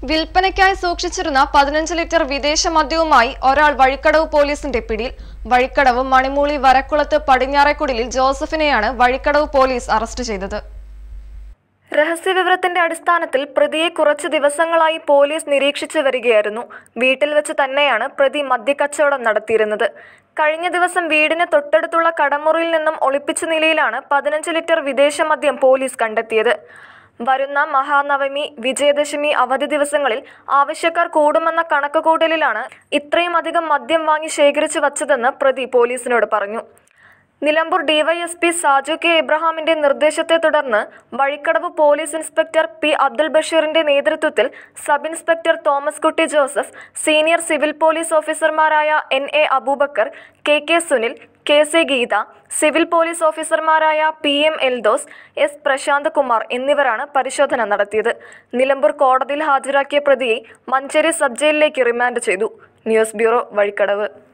വിൽപ്പനയ്ക്കായി സൂക്ഷിച്ചിരുന്ന പതിനഞ്ച് ലിറ്റർ വിദേശ മദ്യവുമായി ഒരാൾ വഴിക്കടവ് പോലീസിന്റെ പിടിയിൽ വഴിക്കടവ് മണിമൂളി വരക്കുളത്ത് പടിഞ്ഞാറേക്കുടിലിൽ ജോസഫിനെയാണ് വഴിക്കടവ് പോലീസ് അറസ്റ്റ് ചെയ്തത് രഹസ്യവിവരത്തിന്റെ അടിസ്ഥാനത്തിൽ പ്രതിയെ കുറച്ച് ദിവസങ്ങളായി പോലീസ് നിരീക്ഷിച്ചു വരികയായിരുന്നു വീട്ടിൽ വെച്ച് തന്നെയാണ് പ്രതി മദ്യക്കച്ചവടം നടത്തിയിരുന്നത് കഴിഞ്ഞ ദിവസം വീടിന് തൊട്ടടുത്തുള്ള കടമുറിയിൽ നിന്നും ഒളിപ്പിച്ച നിലയിലാണ് പതിനഞ്ച് ലിറ്റർ വിദേശ മദ്യം പോലീസ് കണ്ടെത്തിയത് വരുന്ന മഹാനവമി വിജയദശമി അവധി ദിവസങ്ങളിൽ ആവശ്യക്കാർ കൂടുമെന്ന കണക്കുകൂട്ടലിലാണ് ഇത്രയും അധികം മദ്യം വാങ്ങി ശേഖരിച്ചു വച്ചതെന്ന് പ്രതി പോലീസിനോട് പറഞ്ഞു നിലമ്പൂർ ഡിവൈഎസ്പി സാജു കെ ഇബ്രഹാമിന്റെ നിർദ്ദേശത്തെ തുടർന്ന് Vazhikkadavu police inspector P Abdul ബഷീറിന്റെ നേതൃത്വത്തിൽ sub inspector Thomas Kutty Joseph senior civil police ഓഫീസർമാരായ N A Abubakar K K Sunil K C Geetha civil police ഓഫീസർമാരായ P M Eldhose S Prashanth Kumar എന്നിവരാണ് പരിശോധന നടത്തിയത് നിലമ്പൂർ കോടതിയിൽ ഹാജരാക്കിയ പ്രതിയെ മഞ്ചേരി സബ് ജയിലിലേക്ക് റിമാൻഡ് ചെയ്തു ന്യൂസ് ബ്യൂറോ വഴിക്കടവ്